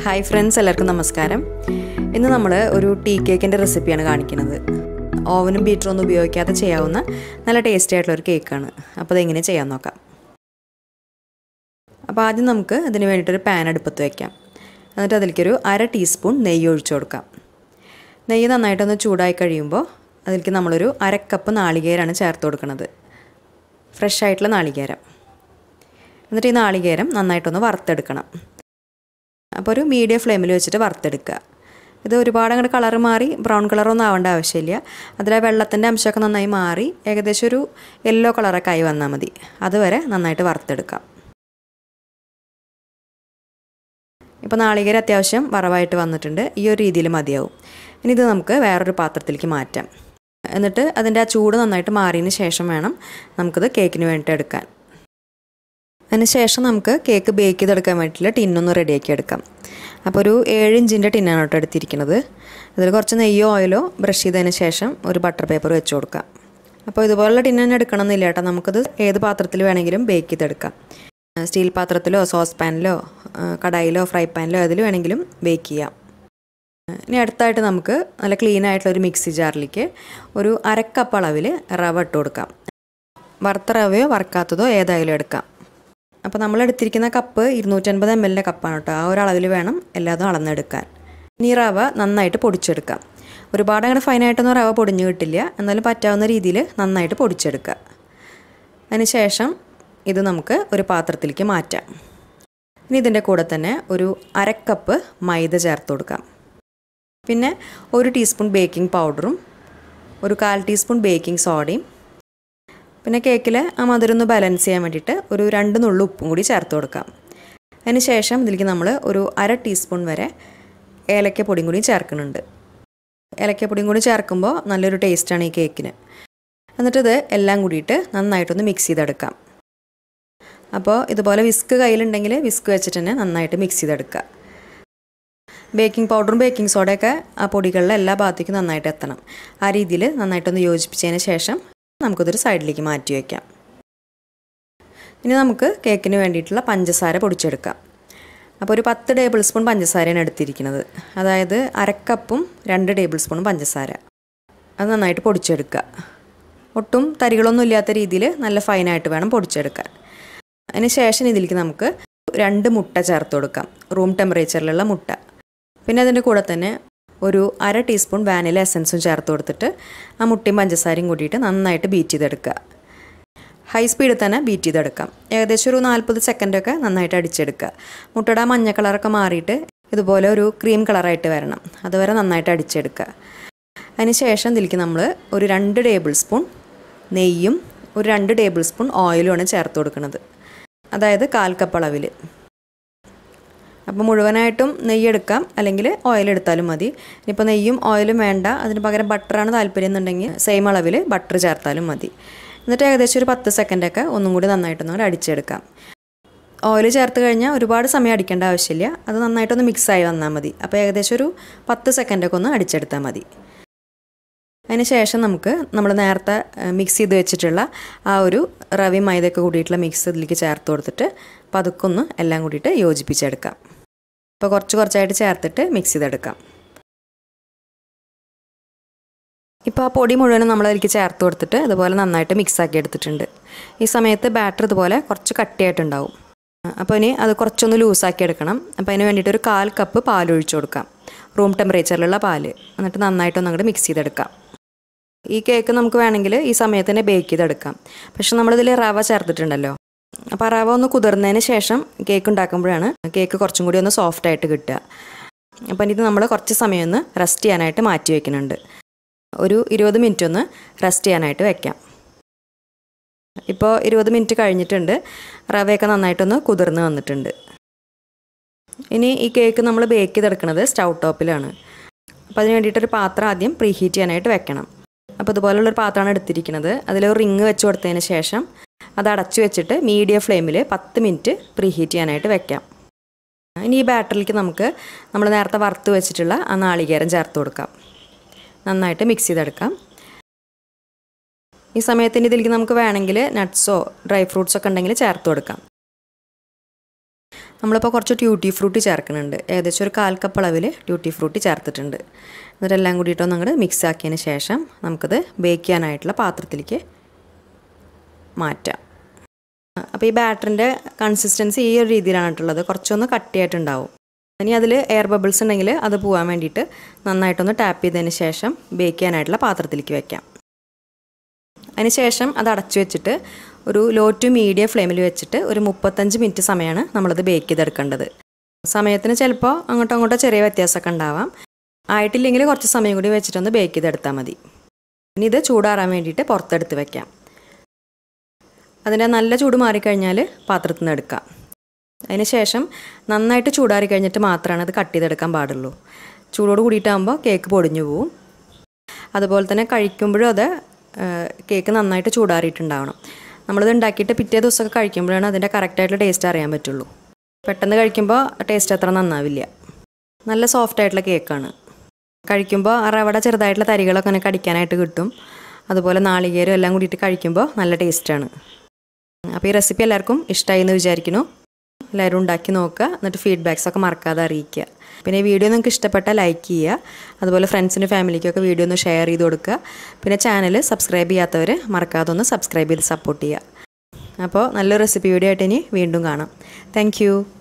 hi friends എല്ലാവർക്കും നമസ്കാരം ഇന്ന് നമ്മൾ ഒരു ടീ കേക്കിൻ്റെ റെസിപ്പിയാണ് കാണിക്കുന്നത് ഓവനും ബീറ്ററും ഒന്നും ഉപയോഗിക്കാതെ ചെയ്യാവുന്ന നല്ല ടേസ്റ്റി ആയിട്ടുള്ള ഒരു കേക്കാണ് അപ്പോൾ അതെങ്ങനെ ചെയ്യാൻ നോക്കാം അപ്പോൾ ആദ്യം നമുക്ക് അതിന് വേണ്ടിയിട്ടൊരു പാൻ അടുപ്പത്ത് വയ്ക്കാം എന്നിട്ട് അതിലേക്കൊരു അര ടീസ്പൂൺ നെയ്യ് ഒഴിച്ചു കൊടുക്കാം നെയ്യ് നന്നായിട്ടൊന്ന് ചൂടായി കഴിയുമ്പോൾ അതിലേക്ക് നമ്മളൊരു അരക്കപ്പ് നാളികേരമാണ് ചേർത്ത് കൊടുക്കുന്നത് ഫ്രഷ് ആയിട്ടുള്ള നാളികേരം എന്നിട്ട് ഈ നാളികേരം നന്നായിട്ടൊന്ന് വറുത്തെടുക്കണം അപ്പോൾ ഒരു മീഡിയം ഫ്ലെയിമിൽ വെച്ചിട്ട് വറുത്തെടുക്കുക ഇത് ഒരുപാട് അങ്ങോട്ട് കളർ മാറി ബ്രൗൺ കളറൊന്നും ആവേണ്ട ആവശ്യമില്ല അതിലെ വെള്ളത്തിൻ്റെ അംശമൊക്കെ നന്നായി മാറി ഏകദേശം ഒരു യെല്ലോ കളറൊക്കെ ആയി വന്നാൽ മതി അതുവരെ നന്നായിട്ട് വറുത്തെടുക്കാം ഇപ്പോൾ നാളികേരം അത്യാവശ്യം വറവായിട്ട് വന്നിട്ടുണ്ട് ഈ ഒരു രീതിയിൽ മതിയാവും ഇനി ഇത് നമുക്ക് വേറൊരു പാത്രത്തിലേക്ക് മാറ്റാം എന്നിട്ട് അതിൻ്റെ ആ ചൂട് നന്നായിട്ട് മാറിയതിന് ശേഷം വേണം നമുക്കിത് കേക്കിന് വേണ്ടിയിട്ട് എടുക്കാൻ അതിന് ശേഷം നമുക്ക് കേക്ക് ബേക്ക് ചെയ്തെടുക്കാൻ വേണ്ടിയിട്ടുള്ള ടിന്നൊന്ന് റെഡിയാക്കി എടുക്കാം അപ്പോൾ ഒരു ഏഴ് ഇഞ്ചിൻ്റെ ടിന്നാണ് കേട്ടോ എടുത്തിരിക്കുന്നത് അതിൽ കുറച്ച് നെയ്യോ ഓയിലോ ബ്രഷ് ചെയ്തതിന് ശേഷം ഒരു ബട്ടർ പേപ്പർ വെച്ച് കൊടുക്കാം അപ്പോൾ ഇതുപോലുള്ള ടിന്ന് തന്നെ എടുക്കണം എന്നില്ല കേട്ടോ നമുക്കത് ഏത് പാത്രത്തിൽ വേണമെങ്കിലും ബേക്ക് ചെയ്തെടുക്കാം സ്റ്റീൽ പാത്രത്തിലോ സോസ് പാനിലോ കടായിലോ ഫ്രൈ പാനിലോ അതിൽ വേണമെങ്കിലും ബേക്ക് ചെയ്യാം ഇനി അടുത്തായിട്ട് നമുക്ക് നല്ല ക്ലീൻ ആയിട്ടുള്ള ഒരു മിക്സി ജാറിലേക്ക് ഒരു അരക്കപ്പ് അളവിൽ റവ ഇട്ട് കൊടുക്കാം വറുത്ത റവയോ വറുക്കാത്തതോ ഏതായാലും എടുക്കാം അപ്പോൾ നമ്മൾ എടുത്തിരിക്കുന്ന കപ്പ് ഇരുന്നൂറ്റൻപത് എം എല്ലിൻ്റെ കപ്പാണ് കേട്ടോ ആ ഒരു അളവിൽ വേണം എല്ലാതും അളന്നെടുക്കാൻ ഇനി റവ നന്നായിട്ട് പൊടിച്ചെടുക്കാം ഒരുപാട് അങ്ങനെ ഫൈനായിട്ടൊന്നും റവ പൊടിഞ്ഞു കിട്ടില്ല എന്നാലും പറ്റാവുന്ന രീതിയിൽ നന്നായിട്ട് പൊടിച്ചെടുക്കുക അതിനുശേഷം ഇത് നമുക്ക് ഒരു പാത്രത്തിലേക്ക് മാറ്റാം ഇനി ഇതിൻ്റെ കൂടെ തന്നെ ഒരു അരക്കപ്പ് മൈദ ചേർത്ത് കൊടുക്കാം പിന്നെ ഒരു ടീസ്പൂൺ ബേക്കിംഗ് പൗഡറും ഒരു കാൽ ടീസ്പൂൺ ബേക്കിംഗ് സോഡയും പിന്നെ കേക്കിൽ ആ മധുരം ഒന്ന് ബാലൻസ് ചെയ്യാൻ വേണ്ടിയിട്ട് ഒരു രണ്ട് നുള്ളു ഉപ്പും കൂടി ചേർത്ത് കൊടുക്കാം അതിന് ശേഷം ഇതിലേക്ക് നമ്മൾ ഒരു അര ടീസ്പൂൺ വരെ ഏലക്കപ്പൊടിയും കൂടി ചേർക്കുന്നുണ്ട് ഏലക്കപ്പൊടിയും കൂടി ചേർക്കുമ്പോൾ നല്ലൊരു ടേസ്റ്റാണ് ഈ കേക്കിന് എന്നിട്ട് ഇത് എല്ലാം കൂടിയിട്ട് നന്നായിട്ടൊന്ന് മിക്സ് ചെയ്തെടുക്കാം അപ്പോൾ ഇതുപോലെ വിസ്ക് കയ്യിലുണ്ടെങ്കിൽ വിസ്ക് വെച്ചിട്ട് തന്നെ നന്നായിട്ട് മിക്സ് ചെയ്തെടുക്കുക ബേക്കിംഗ് പൗഡറും ബേക്കിംഗ് സോഡയൊക്കെ ആ പൊടികളിലെ എല്ലാ ഭാഗത്തേക്കും നന്നായിട്ട് എത്തണം ആ രീതിയിൽ നന്നായിട്ടൊന്ന് യോജിപ്പിച്ചതിന് ശേഷം നമുക്കിതൊരു സൈഡിലേക്ക് മാറ്റി വയ്ക്കാം ഇനി നമുക്ക് കേക്കിന് വേണ്ടിയിട്ടുള്ള പഞ്ചസാര പൊടിച്ചെടുക്കാം അപ്പോൾ ഒരു പത്ത് ടേബിൾ സ്പൂൺ പഞ്ചസാരയാണ് എടുത്തിരിക്കുന്നത് അതായത് അരക്കപ്പും രണ്ട് ടേബിൾ സ്പൂണും പഞ്ചസാര അത് നന്നായിട്ട് പൊടിച്ചെടുക്കുക ഒട്ടും തരികളൊന്നും ഇല്ലാത്ത രീതിയിൽ നല്ല ഫൈനായിട്ട് വേണം പൊടിച്ചെടുക്കാൻ അതിന് ശേഷം ഇതിലേക്ക് നമുക്ക് രണ്ട് മുട്ട ചേർത്ത് കൊടുക്കാം റൂം ടെമ്പറേച്ചറിലുള്ള മുട്ട പിന്നെ അതിൻ്റെ കൂടെ തന്നെ ഒരു അര ടീസ്പൂൺ വാനില എസൻസും ചേർത്ത് കൊടുത്തിട്ട് ആ മുട്ടയും പഞ്ചസാരയും കൂട്ടിയിട്ട് നന്നായിട്ട് ബീറ്റ് ചെയ്തെടുക്കുക ഹൈ സ്പീഡിൽ തന്നെ ബീറ്റ് ചെയ്തെടുക്കാം ഏകദേശം ഒരു നാൽപ്പത് സെക്കൻഡൊക്കെ നന്നായിട്ട് അടിച്ചെടുക്കുക മുട്ടയുടെ ആ മഞ്ഞ കളറൊക്കെ മാറിയിട്ട് ഇതുപോലെ ഒരു ക്രീം കളറായിട്ട് വരണം അതുവരെ നന്നായിട്ട് അടിച്ചെടുക്കുക അതിന് ശേഷം ഇതിലേക്ക് നമ്മൾ ഒരു രണ്ട് ടേബിൾ സ്പൂൺ നെയ്യും ഒരു രണ്ട് ടേബിൾ സ്പൂൺ ഓയിലുമാണ് ചേർത്ത് കൊടുക്കുന്നത് അതായത് കാൽ കപ്പ് അളവിൽ അപ്പോൾ മുഴുവനായിട്ടും നെയ്യ് എടുക്കാം അല്ലെങ്കിൽ ഓയിൽ എടുത്താലും മതി ഇനിയിപ്പോൾ നെയ്യും ഓയിലും വേണ്ട അതിന് പകരം ബട്ടറാണ് താല്പര്യം എന്നുണ്ടെങ്കിൽ സെയിം അളവിൽ ബട്ടർ ചേർത്താലും മതി എന്നിട്ട് ഏകദേശം ഒരു പത്ത് സെക്കൻഡൊക്കെ ഒന്നും കൂടി നന്നായിട്ടൊന്നും കൂടി അടിച്ചെടുക്കാം ഓയിൽ ചേർത്ത് കഴിഞ്ഞാൽ ഒരുപാട് സമയം അടിക്കേണ്ട ആവശ്യമില്ല അത് നന്നായിട്ടൊന്ന് മിക്സായി വന്നാൽ മതി അപ്പോൾ ഏകദേശം ഒരു പത്ത് സെക്കൻഡൊക്കെ ഒന്ന് അടിച്ചെടുത്താൽ മതി അതിന് ശേഷം നമുക്ക് നമ്മൾ നേരത്തെ മിക്സ് ചെയ്ത് വെച്ചിട്ടുള്ള ആ ഒരു റവി മൈദയൊക്കെ കൂടിയിട്ടുള്ള മിക്സ് ഇതിലേക്ക് ചേർത്ത് കൊടുത്തിട്ട് പതുക്കൊന്ന് എല്ലാം കൂടിയിട്ട് യോജിപ്പിച്ചെടുക്കാം അപ്പോൾ കുറച്ച് കുറച്ചായിട്ട് ചേർത്തിട്ട് മിക്സ് ചെയ്തെടുക്കാം ഇപ്പോൾ ആ പൊടി മുഴുവനും നമ്മൾ അതിലേക്ക് ചേർത്ത് കൊടുത്തിട്ട് ഇതുപോലെ നന്നായിട്ട് മിക്സ് ആക്കി എടുത്തിട്ടുണ്ട് ഈ സമയത്ത് ബാറ്റർ ഇതുപോലെ കുറച്ച് കട്ടിയായിട്ടുണ്ടാവും അപ്പോൾ ഇനി അത് കുറച്ചൊന്ന് ലൂസാക്കി എടുക്കണം അപ്പോൾ അതിന് വേണ്ടിയിട്ട് ഒരു കാൽ കപ്പ് പാൽ ഒഴിച്ചു കൊടുക്കാം റൂം ടെമ്പറേച്ചറിലുള്ള പാല് എന്നിട്ട് നന്നായിട്ടൊന്ന് അങ്ങോട്ട് മിക്സ് ചെയ്തെടുക്കാം ഈ കേക്ക് നമുക്ക് വേണമെങ്കിൽ ഈ സമയത്ത് തന്നെ ബേക്ക് ചെയ്തെടുക്കാം പക്ഷെ നമ്മളിതിൽ റവ ചേർത്തിട്ടുണ്ടല്ലോ അപ്പോൾ റവ ഒന്ന് കുതിർന്നതിന് ശേഷം കേക്ക് ഉണ്ടാക്കുമ്പോഴാണ് കേക്ക് കുറച്ചും കൂടി ഒന്ന് സോഫ്റ്റ് ആയിട്ട് കിട്ടുക അപ്പം ഇത് നമ്മൾ കുറച്ച് സമയം ഒന്ന് റെസ്റ്റ് ചെയ്യാനായിട്ട് മാറ്റി വയ്ക്കുന്നുണ്ട് ഒരു ഇരുപത് മിനിറ്റ് ഒന്ന് റെസ്റ്റ് ചെയ്യാനായിട്ട് വെക്കാം ഇപ്പോൾ ഇരുപത് മിനിറ്റ് കഴിഞ്ഞിട്ടുണ്ട് റവയൊക്കെ നന്നായിട്ടൊന്ന് കുതിർന്ന് വന്നിട്ടുണ്ട് ഇനി ഈ കേക്ക് നമ്മൾ ബേക്ക് ചെയ്തെടുക്കുന്നത് സ്റ്റൗ ടോപ്പിലാണ് അപ്പോൾ അതിന് വേണ്ടിയിട്ടൊരു പാത്രം ആദ്യം പ്രീ ഹീറ്റ് ചെയ്യാനായിട്ട് വെക്കണം അപ്പോൾ ഇതുപോലുള്ളൊരു പാത്രമാണ് എടുത്തിരിക്കുന്നത് അതിലൊരു റിങ് വെച്ച് കൊടുത്തതിന് ശേഷം അത് അടച്ചു വെച്ചിട്ട് മീഡിയം ഫ്ലെയിമിൽ പത്ത് മിനിറ്റ് പ്രീ ഹീറ്റ് ചെയ്യാനായിട്ട് വെക്കാം ഇനി ഈ ബാറ്ററിലേക്ക് നമുക്ക് നമ്മൾ നേരത്തെ വറുത്ത് വെച്ചിട്ടുള്ള ആ നാളികേരം ചേർത്ത് കൊടുക്കാം നന്നായിട്ട് മിക്സ് ചെയ്തെടുക്കാം ഈ സമയത്തിന് ഇതിലേക്ക് നമുക്ക് വേണമെങ്കിൽ നട്ട്സോ ഡ്രൈ ഫ്രൂട്ട്സോ ഒക്കെ ഉണ്ടെങ്കിൽ ചേർത്ത് കൊടുക്കാം നമ്മളിപ്പോൾ കുറച്ച് ട്യൂട്ടി ഫ്രൂട്ടി ചേർക്കുന്നുണ്ട് ഏകദേശം ഒരു കാൽ കപ്പ് അളവിൽ ട്യൂട്ടി ഫ്രൂട്ടി ചേർത്തിട്ടുണ്ട് എന്നിട്ട് എല്ലാം കൂടിയിട്ടൊന്ന് അങ്ങോട്ട് മിക്സ് ആക്കിയതിന് ശേഷം നമുക്കത് ബേക്ക് ചെയ്യാനായിട്ടുള്ള പാത്രത്തിലേക്ക് മാറ്റാം അപ്പോൾ ഈ ബാറ്ററിൻ്റെ കൺസിസ്റ്റൻസി ഈ ഒരു രീതിയിലാണ് കുറച്ചൊന്ന് കട്ടിയായിട്ടുണ്ടാവും ഇനി അതിൽ എയർ ബബിൾസ് ഉണ്ടെങ്കിൽ അത് പോകാൻ വേണ്ടിയിട്ട് നന്നായിട്ടൊന്ന് ടാപ്പ് ചെയ്തതിന് ശേഷം ബേക്ക് ചെയ്യാനായിട്ടുള്ള പാത്രത്തിലേക്ക് വെക്കാം അതിന് ശേഷം അത് അടച്ചു വെച്ചിട്ട് ഒരു ലോ ടു മീഡിയം ഫ്ലെയിമിൽ വെച്ചിട്ട് ഒരു മുപ്പത്തഞ്ച് മിനിറ്റ് സമയമാണ് നമ്മളത് ബേക്ക് ചെയ്തെടുക്കേണ്ടത് സമയത്തിന് ചിലപ്പോൾ അങ്ങോട്ടോ അങ്ങോട്ടോ ചെറിയ വ്യത്യാസമൊക്കെ ഉണ്ടാവാം ആയിട്ടില്ലെങ്കിൽ കുറച്ച് സമയം കൂടി വെച്ചിട്ടൊന്ന് ബേക്ക് ചെയ്തെടുത്താൽ മതി ഇനി ഇത് ചൂടാറാൻ വേണ്ടിയിട്ട് പുറത്തെടുത്ത് വെക്കാം അതിൻ്റെ നല്ല ചൂട് മാറിക്കഴിഞ്ഞാൽ പാത്രത്തിൽ നിന്ന് എടുക്കാം അതിന് ശേഷം നന്നായിട്ട് ചൂടാറി കഴിഞ്ഞിട്ട് മാത്രമാണ് അത് കട്ട് ചെയ്തെടുക്കാൻ പാടുള്ളൂ ചൂടോട് കൂടിയിട്ടാകുമ്പോൾ കേക്ക് പൊടിഞ്ഞു പോവും അതുപോലെ തന്നെ കഴിക്കുമ്പോഴും അത് കേക്ക് നന്നായിട്ട് ചൂടാറിയിട്ടുണ്ടാവണം നമ്മളിത് ഉണ്ടാക്കിയിട്ട് പിറ്റേ ദിവസമൊക്കെ കഴിക്കുമ്പോഴാണ് അതിൻ്റെ കറക്റ്റായിട്ടുള്ള ടേസ്റ്റ് അറിയാൻ പറ്റുള്ളൂ പെട്ടെന്ന് കഴിക്കുമ്പോൾ ടേസ്റ്റ് അത്ര നന്നാവില്ല നല്ല സോഫ്റ്റ് ആയിട്ടുള്ള കേക്കാണ് കഴിക്കുമ്പോൾ ആ റവട ചെറുതായിട്ടുള്ള തരികളൊക്കെ അങ്ങനെ കടിക്കാനായിട്ട് കിട്ടും അതുപോലെ നാളികേരം എല്ലാം കൂടിയിട്ട് കഴിക്കുമ്പോൾ നല്ല ടേസ്റ്റാണ് അപ്പോൾ ഈ റെസിപ്പി എല്ലാവർക്കും ഇഷ്ടമായി എന്ന് വിചാരിക്കുന്നു എല്ലാവരും ഉണ്ടാക്കി നോക്കുക എന്നിട്ട് ഫീഡ്ബാക്സ് ഒക്കെ മറക്കാതെ അറിയിക്കുക പിന്നെ ഈ വീഡിയോ നിങ്ങൾക്ക് ഇഷ്ടപ്പെട്ടാൽ ലൈക്ക് ചെയ്യുക അതുപോലെ ഫ്രണ്ട്സിനും ഫാമിലിക്കൊക്കെ വീഡിയോ ഒന്ന് ഷെയർ ചെയ്ത് കൊടുക്കുക പിന്നെ ചാനൽ സബ്സ്ക്രൈബ് ചെയ്യാത്തവർ മറക്കാതെ ഒന്ന് സബ്സ്ക്രൈബ് ചെയ്ത് സപ്പോർട്ട് ചെയ്യുക അപ്പോൾ നല്ലൊരു റെസിപ്പി വീഡിയോ ആയിട്ട് ഇനി വീണ്ടും കാണാം താങ്ക്